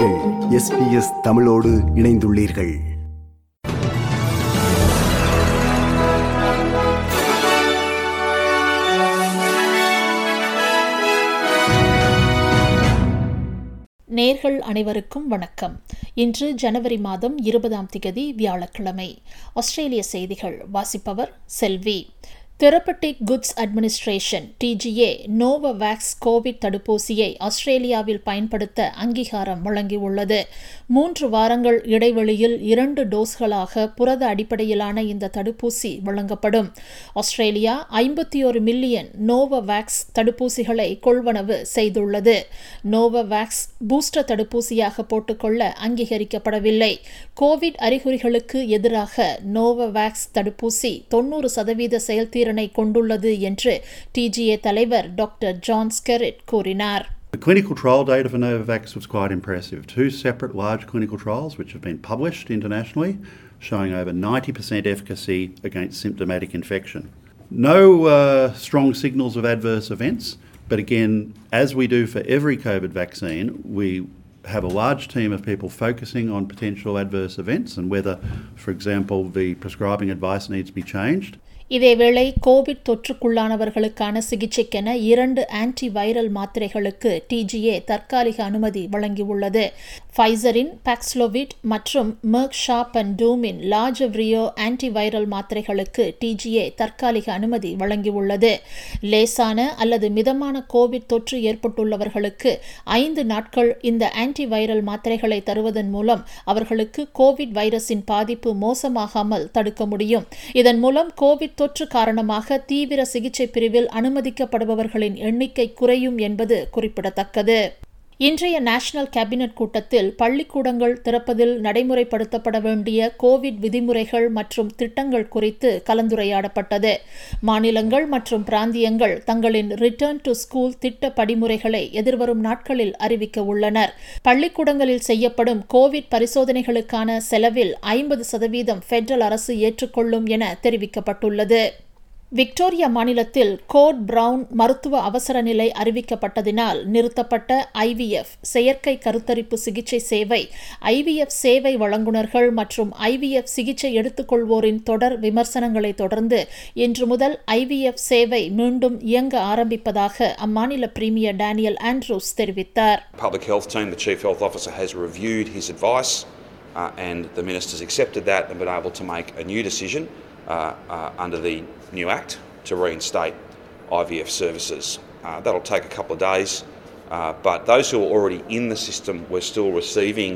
நீங்கள் எஸ்பிஎஸ் தமிழோடு இணைந்துள்ளீர்கள் நேர்கள் அனைவருக்கும் வணக்கம் இன்று ஜனவரி மாதம் இருபதாம் திகதி வியாழக்கிழமை ஆஸ்திரேலிய செய்திகள் வாசிப்பவர் செல்வி therapeutic goods administration TGA Novavax Covid தடுப்பூசியை ஆஸ்திரேலியாவில் பயன்படுத்த அங்கீகாரம் வழங்கியுள்ளது மூன்று வாரங்கள் இடைவெளியில் இரண்டு டோஸ்களாக புரத அடிப்படையிலான இந்த தடுப்பூசி வழங்கப்படும் ஆஸ்திரேலியா ஐம்பத்தி ஒரு மில்லியன் நோவவேக்ஸ் தடுப்பூசிகளை கொள்வனவு செய்துள்ளது நோவவேக்ஸ் பூஸ்டர் தடுப்பூசியாக போட்டுக்கொள்ள அங்கீகரிக்கப்படவில்லை கோவிட் அறிகுறிகளுக்கு எதிராக நோவவேக்ஸ் தடுப்பூசி தொன்னூறு சதவீத செயல்திறன் திறனை கொண்டுள்ளது என்று டிஜிஏ தலைவர் டாக்டர் ஜான் ஸ்கெரிட் கூறினார் The clinical trial data for Novavax was quite impressive. Two separate large clinical trials, which have been published internationally, showing over 90% efficacy against symptomatic infection. No uh, strong signals of adverse events, but again, as we do for every COVID vaccine, we have a large team of people focusing on potential adverse events and whether, for example, the prescribing advice needs to be changed. இதேவேளை Covid தொற்றுக்குள்ளானவர்களுக்கான சிகிச்சைக்கென இரண்டு anti viral மாத்திரைகளுக்கு TGA தற்காலிக அனுமதி வழங்கியுள்ளது ஃபைசரின் Paxlovid மற்றும் மெர்க் ஷாப் அண்ட் டூமின் லாஜவ்ரியோ ஆன்டி வைரல் மாத்திரைகளுக்கு டிஜிஏ தற்காலிக அனுமதி வழங்கியுள்ளது லேசான அல்லது மிதமான கோவிட் தொற்று ஏற்பட்டுள்ளவர்களுக்கு ஐந்து நாட்கள் இந்த ஆன்டி வைரல் மாத்திரைகளை தருவதன் மூலம் அவர்களுக்கு கோவிட் வைரஸின் பாதிப்பு மோசமாகாமல் தடுக்க முடியும் இதன் மூலம் கோவிட் தொற்று காரணமாக தீவிர சிகிச்சை பிரிவில் அனுமதிக்கப்படுபவர்களின் எண்ணிக்கை குறையும் என்பது குறிப்பிடத்தக்கது இன்றைய நேஷனல் கேபினெட் கூட்டத்தில் பள்ளிக்கூடங்கள் திறப்பதில் நடைமுறைப்படுத்தப்பட வேண்டிய கோவிட் விதிமுறைகள் மற்றும் திட்டங்கள் குறித்து கலந்துரையாடப்பட்டது மாநிலங்கள் மற்றும் பிராந்தியங்கள் தங்களின் ரிட்டர்ன் டு ஸ்கூல் திட்ட படிமுறைகளை எதிர்வரும் நாட்களில் அறிவிக்க உள்ளனர் பள்ளிக்கூடங்களில் செய்யப்படும் கோவிட் பரிசோதனைகளுக்கான செலவில் ஐம்பது சதவீதம் பெடரல் அரசு ஏற்றுக்கொள்ளும் என தெரிவிக்கப்பட்டுள்ளது விக்டோரியா மாநிலத்தில் கோட் பிரவுன் மருத்துவ அவசர நிலை அறிவிக்கப்பட்டதினால் நிறுத்தப்பட்ட ஐவிஎஃப் செயற்கை கருத்தரிப்பு சிகிச்சை சேவை ஐவிஎஃப் சேவை வழங்குநர்கள் மற்றும் ஐவிஎஃப் சிகிச்சை எடுத்துக்கொள்வோரின் தொடர் விமர்சனங்களை தொடர்ந்து இன்று முதல் ஐவிஎஃப் சேவை மீண்டும் இயங்க ஆரம்பிப்பதாக அம்மாநில பிரீமியர் டேனியல் ஆண்ட்ரூஸ் தெரிவித்தார் Public health team, the chief health officer, has reviewed his advice, uh, and the minister's accepted that and been able to make a new decision. Uh, uh, under the new Act to reinstate IVF services. Uh, that'll take a couple of days, but those who are already in the system were still receiving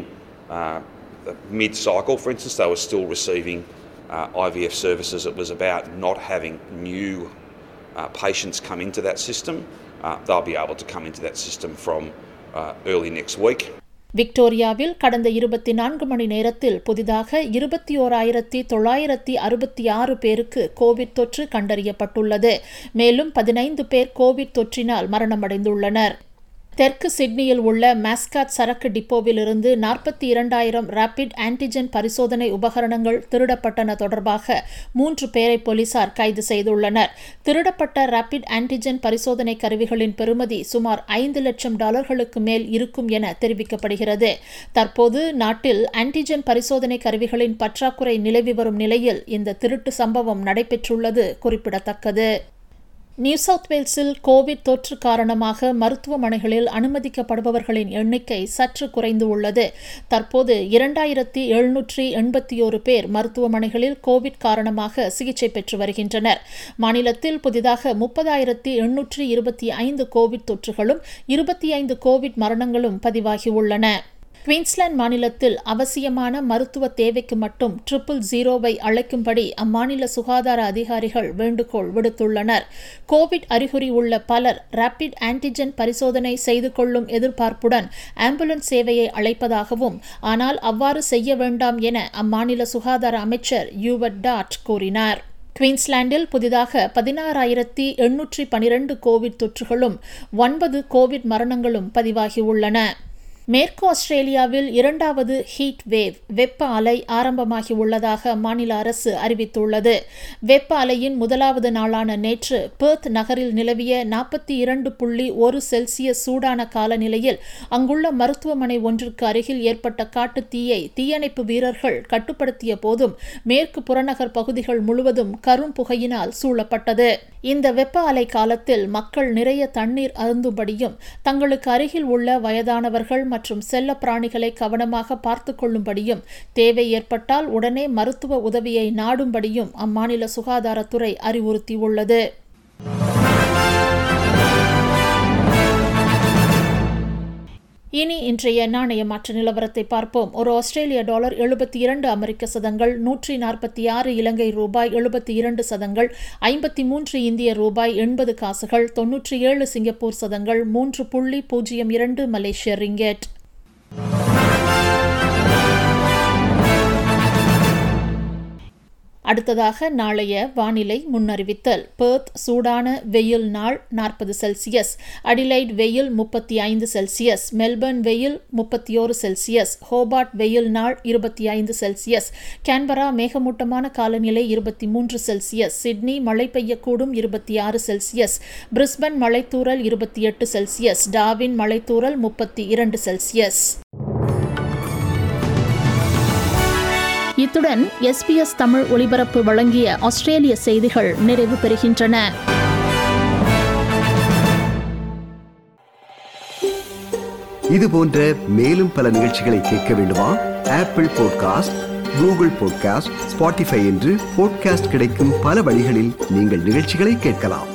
mid cycle, for instance, they were still receiving IVF services. It was about not having new patients come into that system. they'll be able to come into that system from early next week. விக்டோரியாவில் கடந்த இருபத்தி நான்கு மணி நேரத்தில் புதிதாக இருபத்தி ஓராயிரத்தி தொள்ளாயிரத்தி அறுபத்தி ஆறு பேருக்கு கோவிட் தொற்று கண்டறியப்பட்டுள்ளது மேலும் பதினைந்து பேர் கோவிட் தொற்றினால் மரணமடைந்துள்ளனர் தெற்கு சிட்னியில் உள்ள மாஸ்காட் சரக்கு டிப்போவிலிருந்து நாற்பத்தி இரண்டாயிரம் ரேபிட் ஆன்டிஜென் பரிசோதனை உபகரணங்கள் திருடப்பட்டன தொடர்பாக மூன்று பேரை போலீசார் கைது செய்துள்ளனர் திருடப்பட்ட ரேபிட் ஆன்டிஜென் பரிசோதனை கருவிகளின் பெறுமதி சுமார் ஐந்து லட்சம் டாலர்களுக்கு மேல் இருக்கும் என தெரிவிக்கப்படுகிறது தற்போது நாட்டில் ஆன்டிஜென் பரிசோதனை கருவிகளின் பற்றாக்குறை நிலவி வரும் நிலையில் இந்த திருட்டு சம்பவம் நடைபெற்றுள்ளது குறிப்பிடத்தக்கது நியூ சவுத் வேல்ஸில் கோவிட் தொற்று காரணமாக மருத்துவமனைகளில் அனுமதிக்கப்படுபவர்களின் எண்ணிக்கை சற்று குறைந்து உள்ளது தற்போது இரண்டாயிரத்தி எழுநூற்றி எண்பத்தி ஒரு பேர் மருத்துவமனைகளில் கோவிட் காரணமாக சிகிச்சை பெற்று வருகின்றனர் மாநிலத்தில் புதிதாக முப்பதாயிரத்தி எண்ணூற்றி இருபத்தி ஐந்து கோவிட் தொற்றுகளும் இருபத்தி ஐந்து கோவிட் மரணங்களும் பதிவாகியுள்ளன குயின்ஸ்லாந்து மாநிலத்தில் அவசியமான மருத்துவ தேவைக்கு மட்டும் ட்ரிபிள் ஜீரோவை அழைக்கும்படி அம்மாநில சுகாதார அதிகாரிகள் வேண்டுகோள் விடுத்துள்ளனர் கோவிட் அறிகுறி உள்ள பலர் ரேபிட் ஆன்டிஜென் பரிசோதனை செய்து கொள்ளும் எதிர்பார்ப்புடன் ஆம்புலன்ஸ் சேவையை அழைப்பதாகவும் ஆனால் அவ்வாறு செய்ய வேண்டாம் என அம்மாநில சுகாதார அமைச்சர் யூவட் டாட் கூறினார் குயின்ஸ்லாண்டில் புதிதாக பதினாறாயிரத்தி எண்ணூற்றி பனிரெண்டு கோவிட் தொற்றுகளும் ஒன்பது கோவிட் மரணங்களும் பதிவாகியுள்ளன மேற்கு ஆஸ்திரேலியாவில் இரண்டாவது ஹீட் வேவ் வெப்ப அலை ஆரம்பமாகி உள்ளதாக மாநில அரசு அறிவித்துள்ளது வெப்ப அலையின் முதலாவது நாளான நேற்று பெர்த் நகரில் நிலவிய நாற்பத்தி இரண்டு புள்ளி ஒரு செல்சியஸ் சூடான காலநிலையில் அங்குள்ள மருத்துவமனை ஒன்றிற்கு அருகில் ஏற்பட்ட காட்டுத் தீயை தீயணைப்பு வீரர்கள் கட்டுப்படுத்திய போதும் மேற்கு புறநகர் பகுதிகள் முழுவதும் கரும் புகையினால் சூழப்பட்டது இந்த வெப்ப அலை காலத்தில் மக்கள் நிறைய தண்ணீர் அருந்தும்படியும் தங்களுக்கு அருகில் உள்ள வயதானவர்கள் மற்றும் செல்ல பிராணிகளை கவனமாக பார்த்து கொள்ளும்படியும் தேவை ஏற்பட்டால் உடனே மருத்துவ உதவியை நாடும்படியும் அம்மாநில சுகாதாரத்துறை அறிவுறுத்தியுள்ளது இனி இன்றைய நாணய மாற்று நிலவரத்தை பார்ப்போம் ஒரு ஆஸ்திரேலிய டாலர் எழுபத்தி இரண்டு அமெரிக்க சதங்கள் நூற்றி நாற்பத்தி ஆறு இலங்கை ரூபாய் எழுபத்தி இரண்டு சதங்கள் ஐம்பத்தி மூன்று இந்திய ரூபாய் எண்பது காசுகள் தொன்னூற்றி ஏழு சிங்கப்பூர் சதங்கள் மூன்று புள்ளி பூஜ்ஜியம் இரண்டு மலேசிய ரிங்கெட் அடுத்ததாக நாளைய வானிலை முன்னறிவித்தல் பெர்த் சூடான வெயில் நாள் நாற்பது செல்சியஸ் அடிலைட் வெயில் முப்பத்தி ஐந்து செல்சியஸ் மெல்பர்ன் வெயில் முப்பத்தி ஓரு செல்சியஸ் ஹோபார்ட் வெயில் நாள் இருபத்தி ஐந்து செல்சியஸ் கேன்பரா மேகமூட்டமான காலநிலை இருபத்தி மூன்று செல்சியஸ் சிட்னி மழை பெய்யக்கூடும் இருபத்தி ஆறு செல்சியஸ் பிரிஸ்பன் மழைத்தூறல் இருபத்தி எட்டு செல்சியஸ் டாவின் மழைத்தூறல் முப்பத்தி இரண்டு செல்சியஸ் இத்துடன் எஸ்பிஎஸ் தமிழ் ஒலிபரப்பு வழங்கிய ஆஸ்திரேலிய செய்திகள் நிறைவு பெறுகின்றன இது போன்ற மேலும் பல நிகழ்ச்சிகளை கேட்க வேண்டுமா Apple podcast Google podcast Spotify என்று பாட்காஸ்ட் கிடைக்கும் பல வழிகளில் நீங்கள் நிகழ்ச்சிகளை கேட்கலாம்